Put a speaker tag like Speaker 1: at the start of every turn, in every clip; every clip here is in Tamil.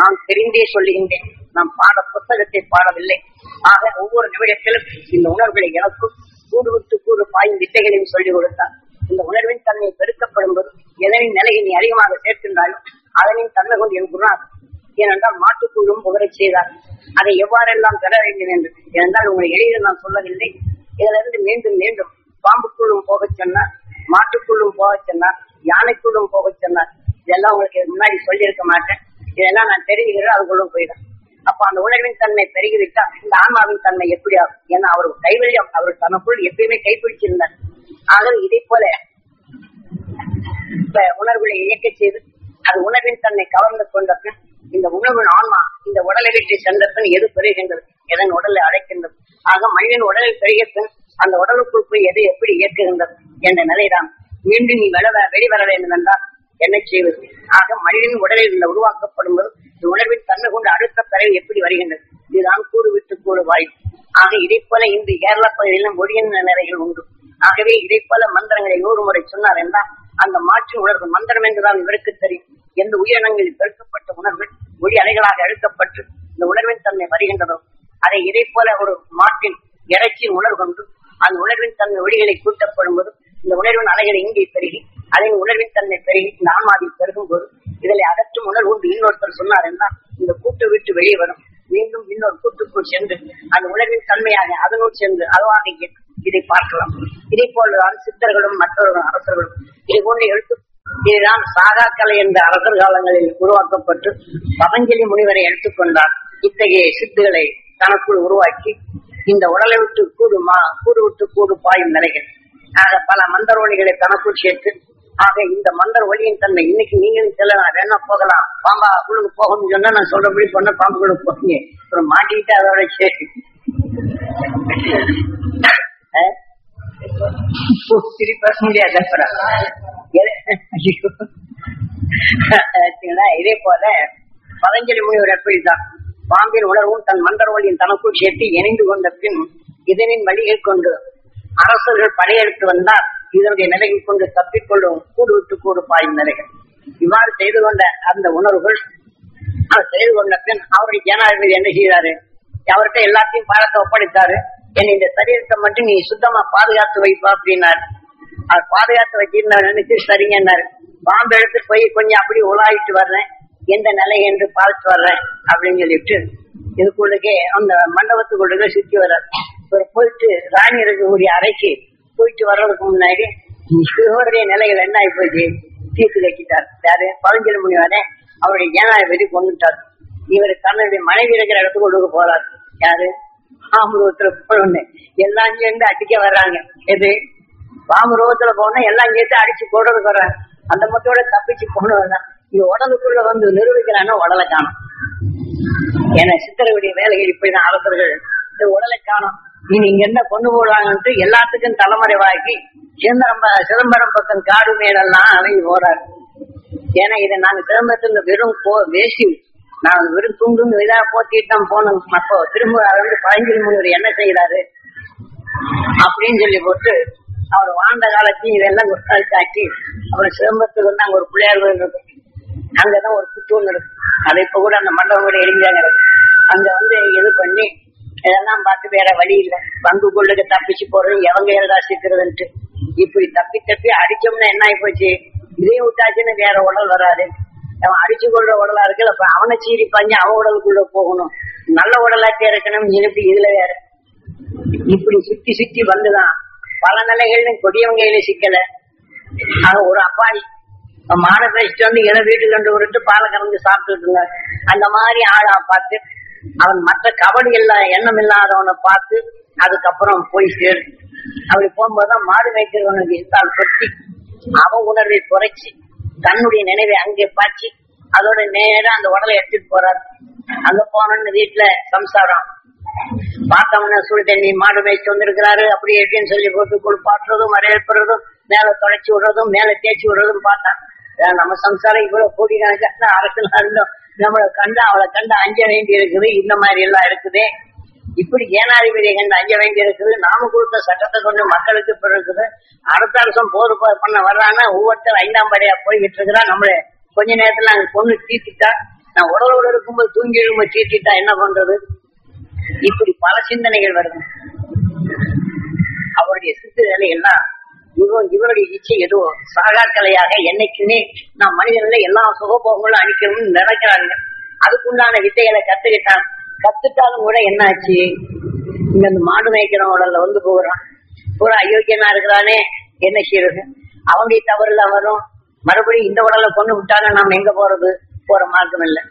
Speaker 1: நான் தெரிந்தே சொல்லுகின்றேன் நாம் பாட புத்தகத்தை பாடவில்லை ஆக ஒவ்வொரு நிமிடத்திலும் இந்த உணர்வுகளை எனக்கும் கூடு விட்டு கூடு பாயும் வித்தைகளையும் சொல்லிக் கொடுத்தார் இந்த உணர்வின் தன்மை பெருக்கப்படும் போது எதனின் நிலையை நீ அதிகமாக சேர்க்கின்றாலும் அதனின் தன்மை கொண்டு என் குருநாதர் ஏனென்றால் மாட்டுக்குள்ளும் புகழச் செய்தார் அதை எவ்வாறெல்லாம் பெற வேண்டும் என்று ஏனென்றால் உங்களை எளிதில் நான் சொல்லவில்லை இதிலிருந்து மீண்டும் மீண்டும் பாம்புக்குள்ளும் போகச் சொன்னார் மாட்டுக்குள்ளும் போகச் சொன்னார் யானைக்குள்ளும் போகச் சொன்னார் இதெல்லாம் உங்களுக்கு முன்னாடி சொல்லியிருக்க மாட்டேன் இதெல்லாம் நான் தெரிஞ்சுக்கிறேன் அதுக்குள்ளும் போயிடும் அப்ப அந்த உணர்வின் தன்மை பெருகிவிட்டா இந்த ஆன்மாவின் தன்மை எப்படி ஆகும் ஏன்னா அவர் கைவல்யம் அவர் தனக்குள் எப்பயுமே கைப்பிடிச்சிருந்தார் ஆக இதை போல இப்ப உணர்வுகளை இயக்க செய்து அது உணர்வின் தன்னை கவர்ந்து கொண்ட பின் இந்த உணர்வின் ஆன்மா இந்த உடலை விட்டு சென்ற பின் எது பெறுகின்றது எதன் உடலை அழைக்கின்றது ஆக மனிதன் உடலில் பெருகிய பின் அந்த உடலுக்குள் போய் எது எப்படி இயக்குகின்றது என்ற நிலைதான் மீண்டும் நீ வெளிவர வெளிவர வேண்டும் என்றால் என்ன செய்வது ஆக மனிதனின் உடலில் இந்த உருவாக்கப்படும் போது இந்த உணர்வின் தன்மை கொண்டு அடுத்த பிறகு எப்படி வருகின்றது இதுதான் கூடு விட்டு கூடு வாய் ஆக இதை போல இன்று கேரள பகுதியிலும் ஒடியின் நிலைகள் உண்டு ஆகவே இதை போல மந்திரங்களை நூறு முறை சொன்னார் என்றால் அந்த மாற்று உணர்வு மந்திரம் என்றுதான் இவருக்கு தெரியும் எந்த உயிரினங்களில் பெருக்கப்பட்ட உணர்வு ஒளி அலைகளாக அழுத்தப்பட்டு இந்த உணர்வின் தன்மை வருகின்றதோ அதை இதை போல ஒரு மாட்டின் இறைச்சியின் உணர்வு கொண்டு அந்த உணர்வின் தன்மை ஒளிகளை கூட்டப்படும் போது இந்த உணர்வின் அலைகளை இங்கே பெருகி அதன் உணர்வின் தன்மை பெருகி இந்த ஆன்மாவில் பெருகும் போது இதில் அகற்றும் உணர்வு உண்டு இன்னொருத்தர் சொன்னார் என்றால் இந்த கூட்டு விட்டு வெளியே வரும் மீண்டும் இன்னொரு கூட்டுக்குள் சென்று அந்த உணர்வின் தன்மையாக அதனுள் சென்று அதுவாக இயக்கும் இதை பார்க்கலாம் இதை போலதான் சித்தர்களும் மற்றவர்களும் அரசர்களும் இதை போன்ற எழுத்து இதுதான் சாகாக்கலை என்ற அரசர் காலங்களில் உருவாக்கப்பட்டு பதஞ்சலி முனிவரை எடுத்துக்கொண்டார் இத்தகைய சித்துகளை தனக்குள் உருவாக்கி இந்த உடலை விட்டு கூடு மா கூடு விட்டு கூடு பாயும் நிலைகள் ஆக பல மந்தரோணிகளை தனக்குள் சேர்த்து ஆக இந்த மந்தர் ஒளியின் தன்மை இன்னைக்கு நீங்களும் செல்லலாம் வேணா போகலாம் பாம்பா குழுக்கு போகணும்னு சொன்னா நான் சொல்றபடி சொன்ன பாம்பு குழுக்கு போங்க அப்புறம் மாட்டிக்கிட்டு அதோட சரி அஹ்? திருப்பி பேச முடியாது அப்புறம் எது- ஐயோ. சரிங்களா? இதே போல பதஞ்சலி முனிவர் எப்படிதான் பாம்பின் உணர்வும் தன் மந்தர் ஒளியின் தனக்குள் சேர்த்து இணைந்து கொண்ட பின் இதனின் வழியை கொண்டு அரசர்கள் படையெடுத்து வந்தால் இதனுடைய நிலையை கொண்டு தப்பிக்கொள்ளும் கூடு விட்டு கூடு பாயும் நிலைகள் இவ்வாறு செய்து கொண்ட அந்த உணர்வுகள் அதை செய்து கொண்ட பின் அவருடைய ஜனாதிபதி என்ன செய்தாரு அவர்கிட்ட எல்லாத்தையும் பாடத்தை ஒப்படைத்தாரு என் இந்த சரீரத்தை மட்டும் நீ சுத்தமா பாதுகாத்து வைப்பா அப்படின்னாரு அவர் பாதுகாத்து வச்சிருந்த நினைச்சு சரிங்கன்னாரு பாம்பு எடுத்து போய் கொஞ்சம் அப்படி உலாயிட்டு வர்றேன் எந்த நிலை என்று பார்த்து வர்றேன் அப்படின்னு சொல்லிட்டு இதுக்குள்ளக்கே அந்த மண்டபத்துக்குள்ளே சுத்தி வர்றாரு இவர் போயிட்டு ராணி இருக்கக்கூடிய அறைக்கு போயிட்டு வர்றதுக்கு முன்னாடி இவருடைய நிலைகள் என்ன ஆகி போச்சு தீர்த்து கட்டிட்டார் யாரு பழஞ்சலி முனிவாரே அவருடைய ஜனாதிபதி கொண்டுட்டார் இவர் தன்னுடைய மனைவி இருக்கிற இடத்துக்கு கொண்டு போறார் யாரு பாம்புருவத்துல போகணும்னு எல்லாம் சேர்ந்து அடிக்க வர்றாங்க எது பாம்புருவத்துல போனா எல்லாம் சேர்த்து அடிச்சு போடுறதுக்கு வர்றாங்க அந்த மொத்தோட தப்பிச்சு போனவன் இங்க உடலுக்குள்ள வந்து நிரூபிக்கிறான்னா உடலை காணும் ஏன்னா சித்தரவுடைய வேலைகள் இப்படிதான் அரசர்கள் இந்த உடலை காணும் இனி இங்க என்ன கொண்டு போடுவாங்கன்ட்டு எல்லாத்துக்கும் தலைமறைவாக்கி சிதம்பரம் சிதம்பரம் பக்கம் காடு மேடெல்லாம் அலைஞ்சு போறாரு ஏன்னா இதை நாங்க சிதம்பரத்துல வெறும் போ வேசி நாங்க வெறும் துண்டு இதா போத்திட்டு தான் போனோம் அப்போ திரும்ப அதை வந்து பழஞ்சலி முனிவர் என்ன செய்யறாரு அப்படின்னு சொல்லி போட்டு அவர் வாழ்ந்த காலத்தையும் இதெல்லாம் ஒரு காட்டி அப்புறம் சிதம்பரத்துக்கு வந்து அங்க ஒரு பிள்ளையார் கோயில் இருக்கு அங்கதான் ஒரு புத்தூர் இருக்கு அதை இப்ப கூட அந்த மண்டபம் கூட எரிஞ்சாங்க இருக்கு. அங்க வந்து இது பண்ணி இதெல்லாம் பார்த்து வேற வழி இல்ல பங்குக்குள்ளுக்கு தப்பிச்சு போறது எவங்க ஏதா சிக்கிறதுன்ட்டு இப்படி தப்பி தப்பி அடிச்சோம்னா என்ன ஆகி போச்சு இதே விட்டாச்சுன்னு வேற உடல் வராது அவன் அடிச்சு கொள்ற உடலா இருக்கு அப்ப அவனை சீறி பாஞ்சு அவன் உடலுக்குள்ள போகணும் நல்ல உடலாச்சே இருக்கணும்னு சொல்லிட்டு இதுல வேற இப்படி சுத்தி சுத்தி வந்துதான் பல நிலைகள்னு கொடியவங்க கையில சிக்கல ஆக ஒரு அப்பாவி மான பேசிட்டு வந்து என வீட்டுக்கு கொண்டு விட்டு பாலை கறந்து சாப்பிட்டுட்டு இருந்தார் அந்த மாதிரி ஆளா பார்த்து அவன் மற்ற கபடி எல்லாம் எண்ணம் இல்லாதவனை பார்த்து அதுக்கப்புறம் போய் சேரு அப்படி போகும்போதுதான் மாடு மேய்க்கிறவனுக்கு இருந்தால் கொத்தி அவன் உணர்வை குறைச்சி தன்னுடைய நினைவை அங்கே பாய்ச்சி அதோட நேரா அந்த உடலை எடுத்துட்டு போறார் அங்க போனோன்னு வீட்டுல சம்சாரம் பார்த்தோம்னா சுடு தண்ணி மாடு மேய்ச்சி வந்திருக்கிறாரு அப்படி எப்படின்னு சொல்லி போட்டு குளிப்பாட்டுறதும் வரவேற்புறதும் மேல தொலைச்சி விடுறதும் மேல தேய்ச்சி விடுறதும் பார்த்தான் ஏன் நம்ம சம்சாரம் இவ்வளவு கோடி கணக்கான அரசுல இருந்தோம் நம்மளை கண்டு அவளை கண்டு அஞ்ச வேண்டி இருக்குது இந்த மாதிரி எல்லாம் இருக்குது இப்படி ஏனாதிபதியை கண்டு அஞ்ச வேண்டி இருக்குது நாம கொடுத்த சட்டத்தை கொண்டு மக்களுக்கு இப்ப இருக்குது அடுத்த அரசம் போர் பண்ண வர்றான்னா ஒவ்வொருத்தர் ஐந்தாம் படியா போய்கிட்டு இருக்கிறா நம்மள கொஞ்ச நேரத்துல அங்க பொண்ணு தீர்த்துட்டா நான் உடலோடு இருக்கும்போது தூங்கி எழும்ப தீட்டிட்டா என்ன பண்றது இப்படி பல சிந்தனைகள் வருது அவருடைய சிந்தனை எல்லாம் இவன் இவருடைய இச்சை ஏதோ சாகாக்கலையாக என்னைக்குமே நான் மனிதன்ல எல்லா சுகபோகங்களும் அழிக்கணும்னு நினைக்கிறாங்க அதுக்குண்டான வித்தைகளை கத்துக்கிட்டான் கத்துட்டாலும் கூட என்ன ஆச்சு இங்க இந்த மாடு மேய்க்கிறவன் உடல்ல வந்து போகிறான் பூரா அயோக்கியனா இருக்கிறானே என்ன செய்யறது அவனுடைய தவறுல வரும் மறுபடியும் இந்த உடலை கொண்டு விட்டாங்க நாம் எங்க போறது போற மார்க்கம் இல்லை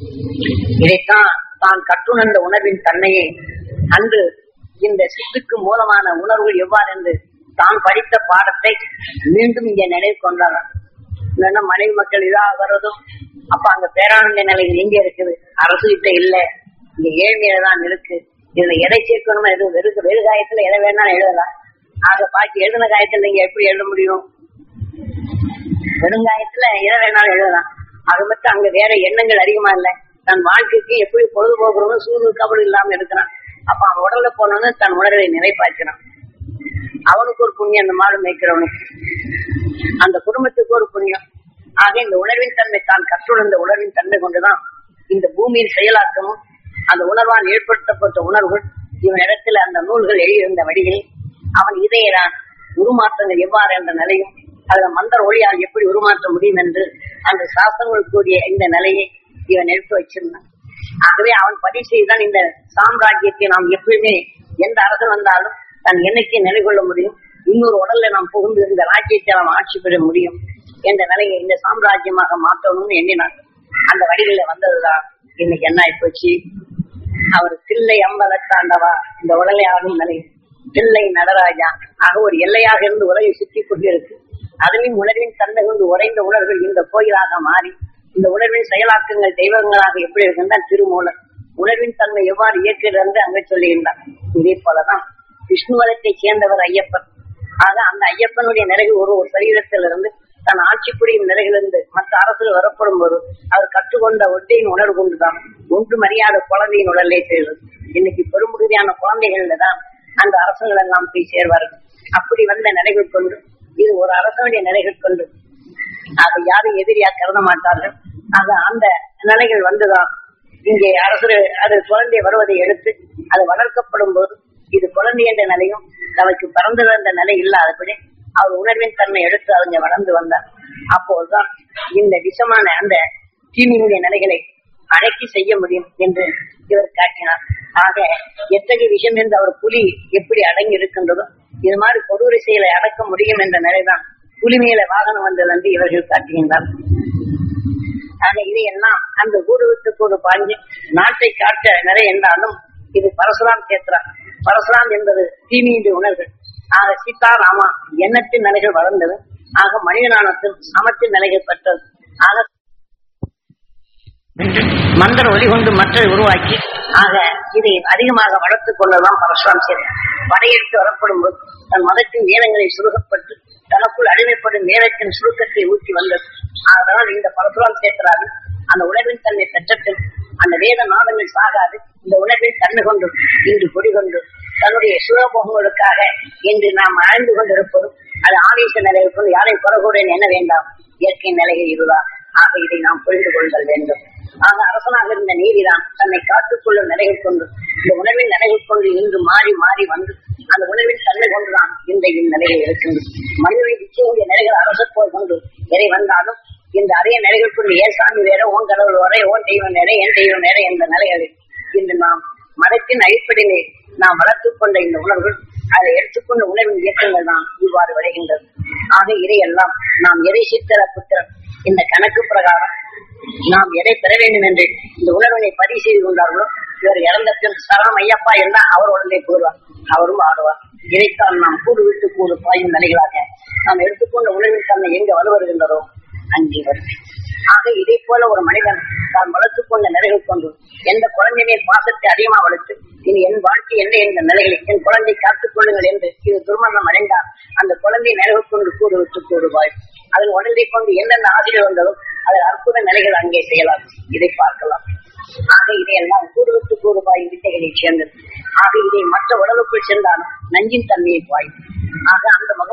Speaker 1: இதைத்தான் தான் கற்றுணர்ந்த உணர்வின் தன்மையை அன்று இந்த சித்துக்கு மூலமான உணர்வுகள் எவ்வாறு என்று தான் படித்த பாடத்தை மீண்டும் இங்கே நினைவு கொண்டாராம் இல்லைன்னா மனைவி மக்கள் இதா வர்றதும் அப்ப அங்க பேரானந்த நிலையில் எங்க இருக்குது அரசு கிட்ட இல்ல இங்க ஏழ்மையில தான் இருக்கு இதுல எதை சேர்க்கணுமோ எது வெறு வெறுகாயத்துல எதை வேணாலும் எழுதலாம் ஆக பாக்கி எழுதின காயத்துல நீங்க எப்படி எழுத முடியும் வெறுங்காயத்துல எதை வேணாலும் எழுதலாம் அது மட்டும் அங்க வேற எண்ணங்கள் அதிகமா இல்ல தன் வாழ்க்கைக்கு எப்படி பொழுதுபோக்குறவங்க சூது கபடு இல்லாம இருக்கிறான் அப்ப அவன் உடல்ல போனோன்னு தன் உணர்வை நிறைப்பாய்க்கிறான் அவனுக்கு ஒரு புண்ணியம் அந்த மாடு மேய்க்கிறவனுக்கு அந்த குடும்பத்துக்கு ஒரு புண்ணியம் ஆக இந்த உணர்வின் தன்மை தான் கற்றுணர்ந்த உணர்வின் தன்மை கொண்டுதான் இந்த பூமியின் செயலாக்கமும் அந்த உணர்வால் ஏற்படுத்தப்பட்ட உணர்வுகள் இவன் இடத்துல அந்த நூல்கள் எழுதியிருந்த வழியில் அவன் இதையதான் உருமாற்றங்கள் எவ்வாறு என்ற நிலையும் அதுல மந்திர ஒளியால் எப்படி உருமாற்ற முடியும் என்று அந்த சாஸ்திரங்கள் கூடிய இந்த நிலையை இவன் எடுத்து வச்சிருந்தான் ஆகவே அவன் பதிவு செய்தான் இந்த சாம்ராஜ்யத்தை நாம் எப்பயுமே எந்த அரசன் வந்தாலும் தன் எண்ணிக்கை நிலை கொள்ள முடியும் இன்னொரு உடல்ல நாம் புகுந்து இந்த ராஜ்யத்தை நாம் ஆட்சி பெற முடியும் என்ற நிலையை இந்த சாம்ராஜ்யமாக மாற்றணும்னு எண்ணினான் அந்த வழியில வந்ததுதான் இன்னைக்கு என்ன ஆயிப்போச்சு அவர் தில்லை அம்பலத்தாண்டவா இந்த உடலை ஆகும் நிலை தில்லை நடராஜா ஆக ஒரு எல்லையாக இருந்து உலகை சுற்றி கொண்டிருக்கு அதிலும் உணர்வின் தன்மை கொண்டு உறைந்த உணர்வுகள் இந்த கோயிலாக மாறி இந்த உணர்வின் செயலாக்கங்கள் தெய்வங்களாக எப்படி இருக்குன்னா திருமூலர் உணர்வின் தன்மை எவ்வாறு இயக்குகிறது என்று அங்கே சொல்லுகின்றார் இதே போலதான் விஷ்ணுவதத்தை சேர்ந்தவர் ஐயப்பன் ஆக அந்த ஐயப்பனுடைய நிறைவு ஒரு ஒரு சரீரத்திலிருந்து தன் ஆட்சி புரியும் நிலையிலிருந்து மற்ற அரசுகள் வரப்படும் போது அவர் கற்றுக்கொண்ட ஒற்றையின் உணர்வு கொண்டுதான் ஒன்று மரியாத குழந்தையின் உடலே செய்வது இன்னைக்கு பெரும்பகுதியான குழந்தைகள்ல தான் அந்த அரசுகள் எல்லாம் போய் சேர்வார்கள் அப்படி வந்த நிலைகள் கொண்டு இது ஒரு அரசனுடைய நிலைகள் கொண்டு ஆக யாரும் எதிரியா கருத மாட்டார்கள் ஆக அந்த நிலைகள் வந்துதான் இங்கே அரசு அது குழந்தை வருவதை எடுத்து அது வளர்க்கப்படும் போது இது குழந்தை என்ற நிலையும் தனக்கு பிறந்து வந்த நிலை இல்லாதபடி அவர் உணர்வின் தன்மை எடுத்து அவங்க வளர்ந்து வந்தார் அப்போதுதான் இந்த விஷமான அந்த தீமையுடைய நிலைகளை அடக்கி செய்ய முடியும் என்று இவர் காட்டினார் ஆக எத்தகைய விஷயம் என்று அவர் புலி எப்படி அடங்கி இருக்கின்றதோ இது மாதிரி கொடூர செயலை அடக்க முடியும் என்ற நிலைதான் புலி மேல வாகனம் வந்தது என்று இவர்கள் காட்டுகின்றார் ஆக இதையெல்லாம் அந்த ஊடுவிட்டு கூடு பாஞ்சு நாட்டை காட்ட நிறை என்றாலும் இது பரசுராம் கேத்திரா பரசுராம் என்பது தீமையுடைய உணர்வு ஆக சீதா ராமா எண்ணத்தின் நிலைகள் வளர்ந்தது ஆக மனிதனானத்தில் சமத்தின் நிலைகள் பெற்றது ஆக மந்திர ஒலி கொண்டு மற்றதை உருவாக்கி ஆக இதை அதிகமாக வளர்த்துக் கொள்ளலாம் பரசுராம் சேர்ந்தார் படையெடுத்து வரப்படும் போது தன் மதத்தின் வேதங்களை சுருகப்பட்டு தனக்குள் அடிமைப்படும் வேதத்தின் சுருக்கத்தை ஊற்றி வந்தது அதனால் இந்த பரசுராம் சேர்க்கிறார்கள் அந்த உணர்வின் தன்மை பெற்றத்தில் அந்த வேத நாதங்கள் சாகாது இந்த உணர்வில் தன்மை கொண்டு இன்று குடிகொண்டு தன்னுடைய சுகபோகங்களுக்காக இன்று நாம் அழிந்து கொண்டிருப்பதும் அது ஆவேச நிலையில் யாரை குறகூடன் என்ன வேண்டாம் இயற்கை நிலையில் இதுதான் ஆக இதை நாம் புரிந்து கொள்தல் வேண்டும் ஆக அரசனாக இருந்த நீதிதான் தன்னை காத்துக்கொள்ளும் நிலைகள் கொண்டு இந்த உணர்வின் நிலைகள் கொண்டு இன்று மாறி மாறி வந்து அந்த உணர்வின் தன்மை கொண்டுதான் இந்த இந்நிலையில் இருக்கின்றது மனிதனை நிச்சயமுடைய நிலைகள் அரசப்போர் கொண்டு எதை வந்தாலும் இந்த அதே நிலைகள் கொண்டு ஏன் சாமி வேற ஓன் கடவுள் வரை ஓன் தெய்வம் வேற என் தெய்வம் வேற என்ற நிலைகளில் இன்று நாம் மதத்தின் அடிப்படையிலே நாம் வளர்த்துக் கொண்ட இந்த உணர்வுகள் அதை எடுத்துக்கொண்ட உணர்வின் இயக்கங்கள் தான் இவ்வாறு விளைகின்றது ஆக இதையெல்லாம் நாம் எதை சித்திர புத்திரன் இந்த கணக்கு பிரகாரம் நாம் எதை பெற வேண்டும் என்று இந்த உணர்வினை பதிவு செய்து கொண்டார்களோ இவர் இறந்த பின் சரம் ஐயப்பா என்றால் அவர் உடனே கூறுவார் அவரும் ஆடுவார் இதைத்தான் நாம் கூடு விட்டு கூடு பாயும் நிலைகளாக நாம் எடுத்துக்கொண்ட உணர்வின் தன்மை எங்க வலுவருகின்றதோ அங்கே வரும் ஆக இதை போல ஒரு மனிதன் தான் வளர்த்துக் கொண்ட நிலைகள் கொண்டு எந்த குழந்தையுமே பாசத்தை அதிகமா வளர்த்து இனி என் வாழ்க்கை என்ன என்ற நிலைகளை என் குழந்தை காத்துக் கொள்ளுங்கள் என்று இது துர்மரணம் அடைந்தால் அந்த குழந்தை நினைவு கொண்டு கூடு விட்டு கூடுவாய் அதன் உடலை கொண்டு எந்தெந்த ஆசிரியர் வந்ததோ அதில் அற்புத நிலைகள் அங்கே செய்யலாம் இதை பார்க்கலாம் ஆக இதையெல்லாம் கூடு விட்டு கூடுவாய் வித்தைகளை சேர்ந்தது ஆக இதை மற்ற உடலுக்குள் சென்றாலும் நஞ்சின் தன்மையை பாய் ஆக அந்த முகமது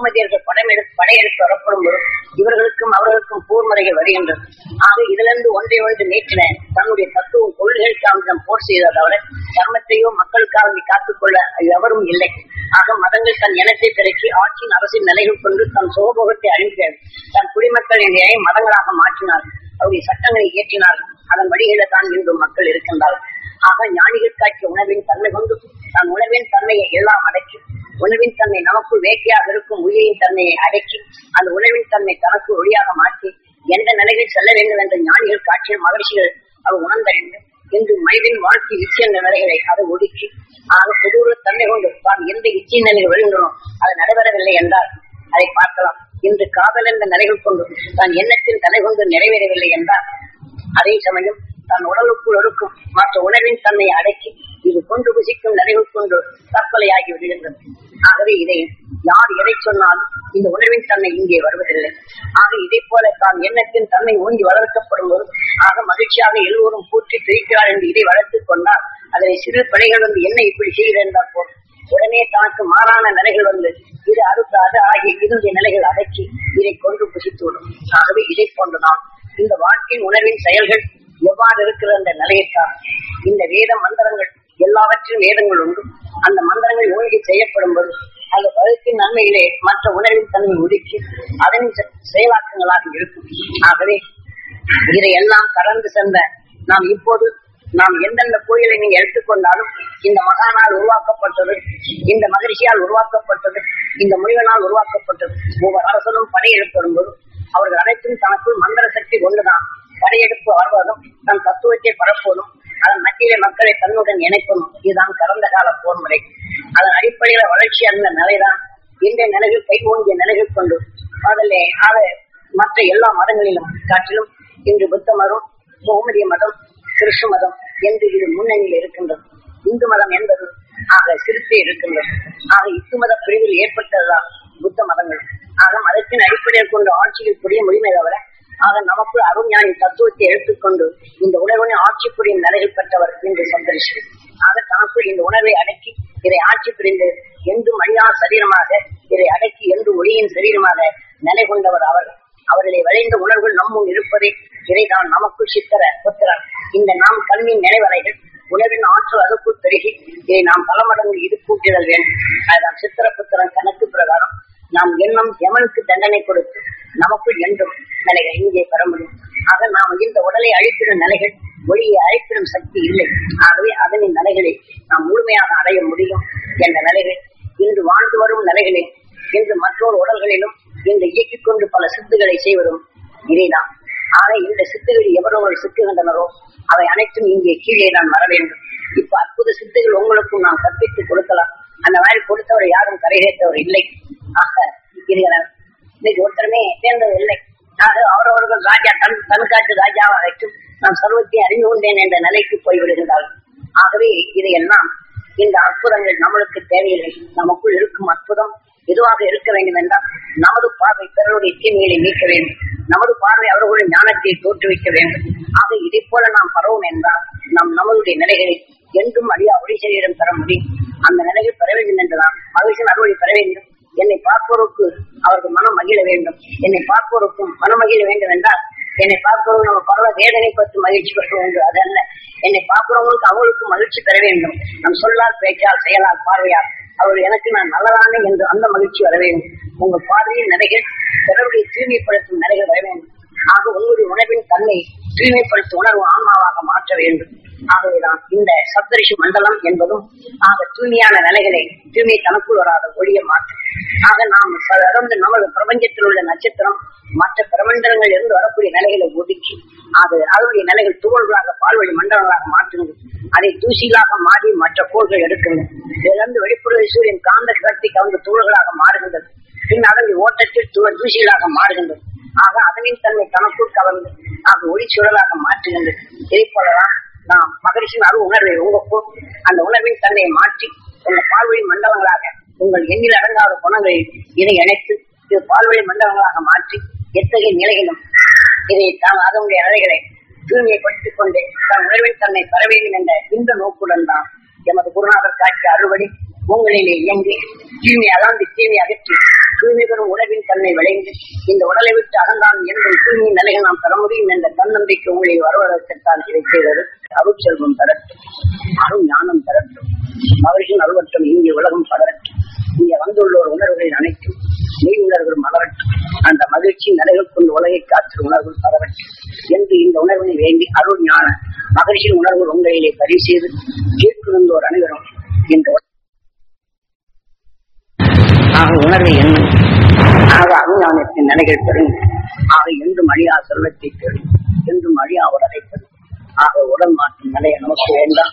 Speaker 1: முகமதியர்கள் படமெடுத்து படையெடுத்து வரப்படும் போது இவர்களுக்கும் அவர்களுக்கும் போர் முறைகள் வருகின்றது ஆக இதிலிருந்து ஒன்றை ஒன்று நீட்டின தன்னுடைய தத்துவம் கொள்கைகளுக்காக போர் செய்ததை தவிர தர்மத்தையோ மக்களுக்காக காத்துக்கொள்ள எவரும் இல்லை ஆக மதங்கள் தன் இனத்தை பெருக்கி ஆட்சியின் அரசின் நிலைகள் கொண்டு தன் சோபகத்தை அழிந்த தன் குடிமக்களின் நிலையை மதங்களாக மாற்றினார் அவருடைய சட்டங்களை இயற்றினார் அதன் வழிகளை தான் இன்று மக்கள் இருக்கின்றார்கள் ஆக ஞானிகள் காட்சிய உணவின் தன்மை கொண்டு தன் உணவின் தன்மையை எல்லாம் அடக்கி உணவின் தன்மை நமக்குள் வேட்கையாக இருக்கும் உயிரின் தன்மையை அடக்கி அந்த உணவின் தன்மை தனக்கு ஒளியாக மாற்றி எந்த நிலையில் செல்ல வேண்டும் என்ற ஞானிகள் காட்சிய மகிழ்ச்சிகள் அவர் உணர்ந்தறிந்து இன்று மனிதன் வாழ்க்கை இச்சை என்ற நிலைகளை அதை ஒதுக்கி ஆக புதூர தன்மை கொண்டு தான் எந்த இச்சை நிலையில் வருகின்றனோ அது நடைபெறவில்லை என்றால் அதை பார்க்கலாம் இன்று காதல் என்ற நிலைகள் கொண்டு தான் எண்ணத்தில் தலை கொண்டு நிறைவேறவில்லை என்றால் அதே சமயம் தன் உடலுக்குள் இருக்கும் மற்ற உணவின் தன்மை அடக்கி இது கொண்டு புசிக்கும் நிலைகள் கொண்டு தற்கொலையாகி விடுகின்றது ஆகவே இதை யார் எதை சொன்னாலும் இந்த உணர்வின் தன்மை இங்கே வருவதில்லை ஆக இதை போல தான் எண்ணத்தின் தன்மை ஊங்கி வளர்க்கப்படும் போது ஆக மகிழ்ச்சியாக எல்லோரும் பூற்றி பிரிக்கிறார் என்று இதை வளர்த்துக் கொண்டால் அதனை சிறு படைகள் வந்து என்ன இப்படி செய்கிறது என்றால் போதும் உடனே தனக்கு மாறான நிலைகள் வந்து இது அடுத்து அது ஆகிய இருந்த நிலைகள் அடக்கி இதை கொண்டு புசித்துவிடும் ஆகவே இதை போன்றுதான் இந்த வாழ்க்கையின் உணர்வின் செயல்கள் எவ்வாறு இருக்கிற அந்த நிலையைத்தான் இந்த வேத மந்திரங்கள் எல்லாவற்றிலும் வேதங்கள் உண்டு அந்த மந்திரங்கள் ஒழுங்கி செய்யப்படும் போது அந்த பதத்தின் நன்மையிலே மற்ற உணர்வின் தன்மை ஒதுக்கி அதன் செ- செயலாக்கங்களாக இருக்கும் ஆகவே இதையெல்லாம் கடந்து சென்ற நாம் இப்போது நாம் எந்தெந்த கோயிலை நீங்க எடுத்துக்கொண்டாலும் இந்த மகானால் உருவாக்கப்பட்டது இந்த மகிழ்ச்சியால் உருவாக்கப்பட்டது இந்த முனிவனால் உருவாக்கப்பட்டது ஒவ்வொரு அரசனும் படையெடுத்து வரும்போது அவர்கள் அனைத்தும் தனக்குள் மந்திர சக்தி கொண்டுதான் படையெடுப்பு வருவதும் தன் தத்துவத்தை பரப்புவதும் அதன் மத்தியிலே மக்களை தன்னுடன் இணைப்பதும் இதுதான் கடந்த கால போர் முறை அதன் அடிப்படையில வளர்ச்சி அந்த நிலைதான் இன்றைய நிலையில் கை ஓங்கிய நிலைகள் கொண்டு அதிலே ஆக மற்ற எல்லா மதங்களிலும் காட்டிலும் இன்று புத்த மதம் முகமதிய மதம் கிறிஸ்து மதம் என்று இது முன்னணியில் இருக்கின்றது இந்து மதம் என்பது ஆக சிறுத்தே இருக்கின்றது ஆக இந்து மத பிரிவில் ஏற்பட்டதுதான் புத்த மதங்கள் ஆக மதத்தின் அடிப்படையில் கொண்டு ஆட்சியில் புரிய முடியுமே தவிர ஆக நமக்கு அருஞானி தத்துவத்தை எடுத்துக்கொண்டு இந்த உணர்வினை ஆட்சி புரியும் நிலையில் பெற்றவர் என்று சந்தரிஷி ஆக தனக்குள் இந்த உணர்வை அடக்கி இதை ஆட்சி புரிந்து என்றும் அழியா சரீரமாக இதை அடக்கி என்று ஒளியின் சரீரமாக நிலை கொண்டவர் அவர் அவர்களை விளைந்த உணர்வுகள் நம்முன் இருப்பதை இதைதான் நமக்குள் சித்தர புத்திரர் இந்த நாம் கண்ணின் நினைவலைகள் உணவின் ஆற்றல் அதுக்குள் பெருகி இதை நாம் பல மடங்கு இது கூட்டிடல் வேண்டும் அதுதான் சித்திர புத்திரன் கணக்கு பிரகாரம் நாம் எண்ணம் எமனுக்கு தண்டனை கொடுத்து நமக்குள் என்றும் நிலைகள் இங்கே பெற முடியும் ஆக நாம் இந்த உடலை அழித்திடும் நிலைகள் ஒளியை அழித்திடும் சக்தி இல்லை ஆகவே அதனின் நிலைகளை நாம் முழுமையாக அடைய முடியும் என்ற நிலைகள் இன்று வாழ்ந்து வரும் நிலைகளில் இன்று மற்றொரு உடல்களிலும் இன்று இயக்கிக் கொண்டு பல சித்துகளை செய்வதும் இதைதான் ஆக இந்த சித்துகள் எவரொரு சிக்குகின்றனரோ அவை அனைத்தும் இங்கே கீழே நான் வர வேண்டும் இப்ப அற்புத சித்துகள் உங்களுக்கும் நான் கற்பித்து கொடுக்கலாம் அந்த மாதிரி கொடுத்தவர் யாரும் கரையேற்றவர் இல்லை ஆக இருக்கிறார் இன்னைக்கு ஒருத்தருமே சேர்ந்தது இல்லை ஆக அவரவர்கள் ராஜா தன் தன்காட்டு ராஜாவை அழைத்தும் நான் சர்வத்தை அறிந்து கொண்டேன் என்ற நிலைக்கு போய்விடுகின்றார்கள் ஆகவே இதையெல்லாம் இந்த அற்புதங்கள் நம்மளுக்கு தேவையில்லை நமக்குள் இருக்கும் அற்புதம் எதுவாக இருக்க வேண்டும் என்றால் நமது பார்வை பிறருடைய தீமைகளை நீக்க வேண்டும் நமது பார்வை அவர்களுடைய ஞானத்தை தோற்றுவிக்க வேண்டும் ஆக இதை போல நாம் பரவும் என்றால் நாம் நமதுடைய நிலைகளை என்றும் அழியா ஒளி சரீரம் பெற முடியும் அந்த நிலையில் பெற வேண்டும் என்றுதான் மகிழ்ச்சியின் அறுவடை பெற வேண்டும் என்னை பார்ப்போருக்கு அவர்கள் மனம் மகிழ வேண்டும் என்னை பார்ப்போருக்கும் மனம் மகிழ வேண்டும் என்றால் என்னை பார்ப்பவர்கள் நம்ம பரவ வேதனை பற்றி மகிழ்ச்சி பெற்ற உண்டு அதல்ல என்னை பார்க்கிறவங்களுக்கு அவர்களுக்கும் மகிழ்ச்சி பெற வேண்டும் நம் சொல்லால் பேச்சால் செயலால் பார்வையால் அவர் எனக்கு நான் நல்லதானே என்று அந்த மகிழ்ச்சி வர வேண்டும் உங்கள் பார்வையின் நிலைகள் பிறருடைய தூய்மைப்படுத்தும் நிலைகள் வர வேண்டும் ஆக உங்களுடைய உணர்வின் தன்மை தூய்மைப்படுத்தும் உணர்வு ஆன்மாவாக மாற்ற வேண்டும் ஆகவேதான் இந்த சப்தரிஷி மண்டலம் என்பதும் ஆக தூய்மையான நிலைகளை தூய்மை தனக்குள் வராத ஒளிய மாற்றும் ஆக நாம் தொடர்ந்து நமது பிரபஞ்சத்தில் உள்ள நட்சத்திரம் மற்ற பிரபஞ்சங்கள் இருந்து வரக்கூடிய நிலைகளை ஒதுக்கி அது அதனுடைய நிலைகள் துகள்களாக பால்வழி மண்டலங்களாக மாற்றுகிறது அதை தூசிகளாக மாறி மற்ற கோள்கள் எடுக்கின்றன இதிலிருந்து வெளிப்புற சூரியன் காந்த கருத்தை கவர்ந்து துகள்களாக மாறுகின்றது பின் அதனுடைய ஓட்டத்தில் துகள் தூசிகளாக மாறுகின்றது ஆக அதனின் தன்மை தனக்குள் கவர்ந்து ஆக ஒளி சுழலாக மாற்றுகின்றது இதே போலதான் நாம் மகரிஷின் அருள் உணர்வை உங்களுக்குள் அந்த உணர்வின் தன்மையை மாற்றி உங்க பால்வழி மண்டலங்களாக உங்கள் எண்ணில் அடங்காத குணங்களை இதை இணைத்து இது பால்வழி மண்டலங்களாக மாற்றி எத்தகைய நிலைகளும் இதை தான் அதனுடைய நிலைகளை தூய்மைப்படுத்திக் கொண்டு தன் உணர்வின் தன்னை பெற வேண்டும் என்ற இந்த நோக்குடன் தான் எமது குருநாதர் காட்சி அறுவடை உங்களிலே இயங்கி தீமை அகழ்ந்து தீமை அகற்றி தூய்மை பெறும் உணவின் தன்னை விளைந்து இந்த உடலை விட்டு அகன்றான் என்றும் தூய்மை நிலைகள் நாம் பெற முடியும் என்ற தன்னம்பிக்கை உங்களை வரவழைத்தான் இதை செய்தது அருட்செல்வம் தரட்டும் அருள் ஞானம் தரட்டும் மகிழ்ச்சியின் அருவட்டும் இங்கே உலகம் பலரட்டும் இங்கே வந்துள்ளோர் உணர்வுகளின் அனைத்தும் மெய் உணர்வுகள் மலரட்டும் அந்த மகிழ்ச்சி நிலைகள் கொண்டு உலகை காற்று உணர்வுகள் பலரட்டும் என்று இந்த உணர்வினை வேண்டி அருள் ஞான மகிழ்ச்சியின் உணர்வு உங்களிலே பரி செய்து கேட்கிருந்தோர் அனைவரும் இந்த ஆக உணர்வை என்ன ஆக அருஞானத்தின் நிலைகள் பெறும் ஆக என்றும் அழியா செல்வத்தை பெறும் என்றும் அழியா உடலை பெறும் ஆக உடல் மாற்றும் நிலையை நமக்கு வேண்டாம்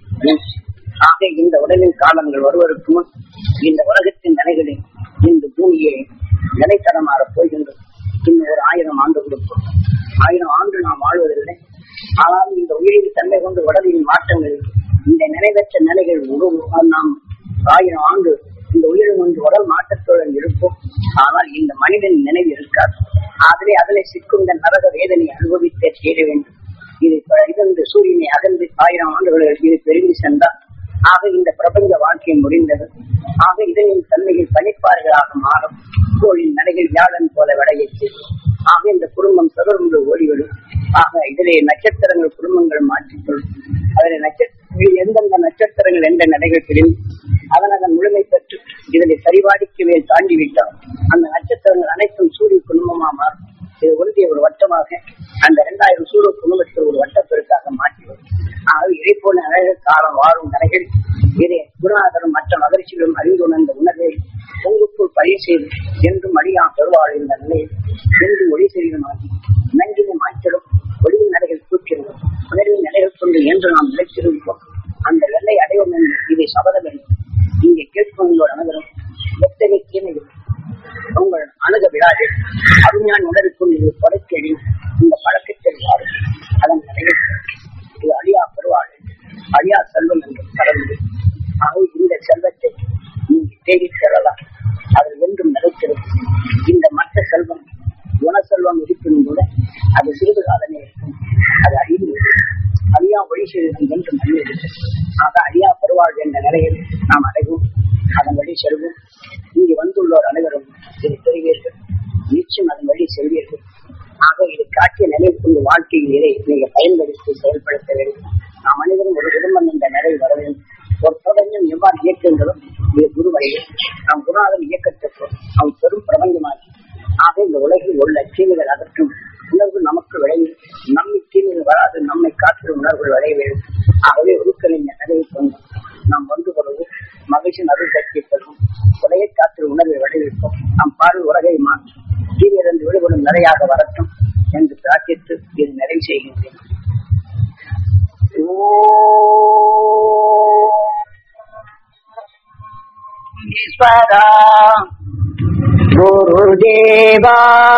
Speaker 1: ஆக இந்த உடலின் காலங்கள் வருவதற்கு முன் இந்த உலகத்தின் நிலைகளில் இந்த பூமியை நிலைத்தரமாற போகின்றது இன்னும் ஒரு ஆயிரம் ஆண்டு கொடுக்கும் ஆயிரம் ஆண்டு நாம் வாழ்வதில்லை ஆனால் இந்த உயிரின் தன்மை கொண்டு உடலின் மாற்றங்கள் இந்த நினைவற்ற நிலைகள் உருவ- நாம் ஆயிரம் ஆண்டு இந்த உயிரின் ஒன்று உடல் மாற்றத்துடன் இருக்கும் ஆனால் இந்த மனிதன் நினைவு இருக்காது ஆகவே அதில் சிக்கும் இந்த நரக வேதனை அனுபவித்தே தீர வேண்டும் இது ப- இருந்து சூரியனை அகன்று ஆயிரம் ஆண்டுகளுக்கு இது பெருங்கி சென்றால் ஆக இந்த பிரபஞ்ச வாழ்க்கை முடிந்தது ஆக இதனின் தன்மையில் பனிப்பாறைகளாக மாறும் கோளின் நடைகள் வியாழன் போல விடையிட்டு ஆக இந்த குடும்பம் தொடர்ந்து ஓடிவிடும் ஆக இதிலே நட்சத்திரங்கள் குடும்பங்கள் மாற்றிக்கொள்ளும் அதில் நட்சத்திரங்கள் எந்தெந்த நட்சத்திரங்கள் எந்த நடைகள் பிரிந்து அதன் அதன் முழுமை பெற்று இதனை சரிபாடிக்கு மேல் தாண்டி விட்டால் அந்த நட்சத்திரங்கள் அனைத்தும் சூரிய குடும்பமா மாறும் இது ஒன்றிய ஒரு வட்டமாக அந்த இரண்டாயிரம் சூரிய குடும்பத்தில் ஒரு வட்டப்பெருக்காக மாற்றிவிடும் ஆகவே இதை போல அழக காலம் வாழும் நிலைகள் இதை குருநாதரும் மற்ற மகிழ்ச்சிகளும் அறிந்துணர்ந்த உணர்வை உங்களுக்குள் பயிர் செய்து என்றும் அழியா பெருவாழ் இந்த நிலையில் என்று ஒளி செய்யணுமாகி நன்றினை மாற்றிடும் ஒளியின் நிலைகள் கூட்டிடும் உணர்வின் நிலைகள் கொண்டு என்று நாம் நிலைத்திருப்போம் அந்த வெள்ளை அடைவோம் என்று இதை சபதம் என்று இங்கே கேட்கும் உங்களோட அனைவரும் எத்தனை தீமைகள் உங்கள் அணுக விழாது அருஞான் உணர்வுக்கும் இது தொடக்கடி இந்த பழக்கத்தில் வாழும் அதன் நிலையில் இது அழியா பெருவாள் அழியா செல்வம் என்று கடந்து ஆகவே இந்த செல்வத்தை நீங்க தேடி செல்லலாம் அதில் என்றும் நிலைத்திருக்கும் இந்த மற்ற செல்வம் குணசெல்வம் இருப்பினும் கூட அது சிறிது காலமே இருக்கும் அது அழிந்து அழியா ஒளி செய்வதன் என்று நல்லது ஆக அழியா பெருவாள் என்ற நிலையில் நாம் அடைவோம் அதன் வழி செல்வோம் இங்கு வந்துள்ளோர் அனைவரும் இதை பெறுவீர்கள் நிச்சயம் அதன் வழி செல்வீர்கள் ஆக இது காட்டிய நிலை கொண்டு வாழ்க்கையில் இதை நீங்க பயன்படுத்தி செயல்படுத்த வேண்டும் நாம் அனைவரும் ஒரு குடும்பம் என்ற நிலை வர வேண்டும் ஒரு பிரபஞ்சம் எவ்வாறு இயக்குகின்றதோ இது குரு வழியில் நாம் குருநாதன் இயக்கத்திற்கும் அவன் பெரும் பிரபஞ்சமாகி ஆக இந்த உலகில் உள்ள தீமைகள் அகற்றும் உணர்வு நமக்கு விளையும் நம்மை தீமைகள் வராது நம்மை காற்று உணர்வுகள் விளைய வேண்டும் ஆகவே உருக்களின் நிலையை கொண்டு நாம் ஒன்று கொள்வோம் மகிழ்ச்சி அருள் சக்தி பெறும் உலகை காற்று உணர்வை விளைவிப்போம் நம் பார்வை உலகை மாற்றும் தீவிலிருந்து விடுபடும் நிறையாக வரட்டும் என்று பிரார்த்தித்து இது நிறைவு செய்கின்றேன் ஈஸ்வரா குருதேவா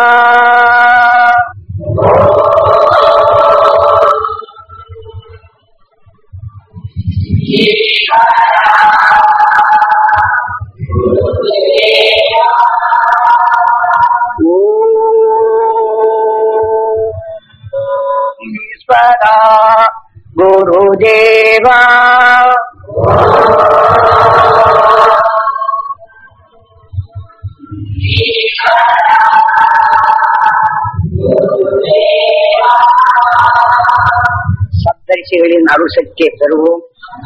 Speaker 1: ஈஸ்வரா குருதேவா சப்தரிசிகளின் அருள் சக்தியை பெறுவோம்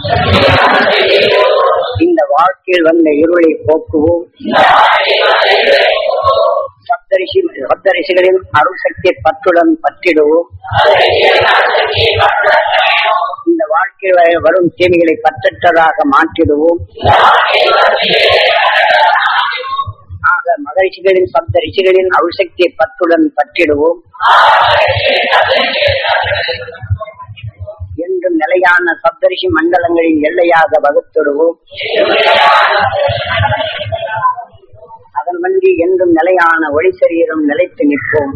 Speaker 1: இந்த வாழ்க்கையில் வந்த இருளை போக்குவோம் சப்தரிசி சப்தரிசிகளின் அருள் சக்தியை பற்றுடன் பற்றிடுவோம் இந்த வாழ்க்கையில் வ- வரும் தீமைகளை பற்றற்றதாக மாற்றிடுவோம் ஆக மகிழ்ச்சிகளின் சப்த ரிஷிகளின் அருள் சக்தியை பற்றுடன் பற்றிடுவோம் என்றும் நிலையான சப்தரிஷி மண்டலங்களின் எல்லையாக வகுத்திடுவோம் அதன் வண்டி என்றும் நிலையான ஒளி சரீரம் நிலைத்து நிற்போம்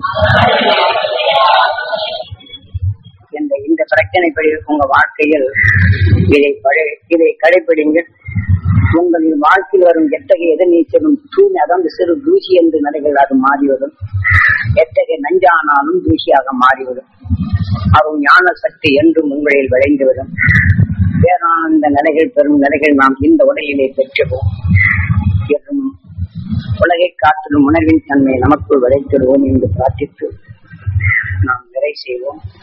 Speaker 1: என்ற இந்த பிரச்சனைப்படி உங்க வாழ்க்கையில் இதை பழ- இதை கடைபிடிங்கள் உங்களின் வாழ்க்கையில் வரும் எத்தகைய எதிர்நீச்சலும் தூய்மை அதாவது சிறு தூசி என்று நிலைகள் அது மாறிவிடும் எத்தகைய நஞ்சானாலும் தூசியாக மாறிவிடும் அருள் ஞான சக்தி என்றும் உங்களில் விளைந்துவிடும் பேரானந்த நிலைகள் பெறும் நிலைகள் நாம் இந்த உலகிலே பெற்றுவோம் என்றும் உலகை காத்திடும் உணர்வின் தன்மை நமக்குள் விளைத்திடுவோம் என்று பிரார்த்தித்து நாம் நிறை செய்வோம்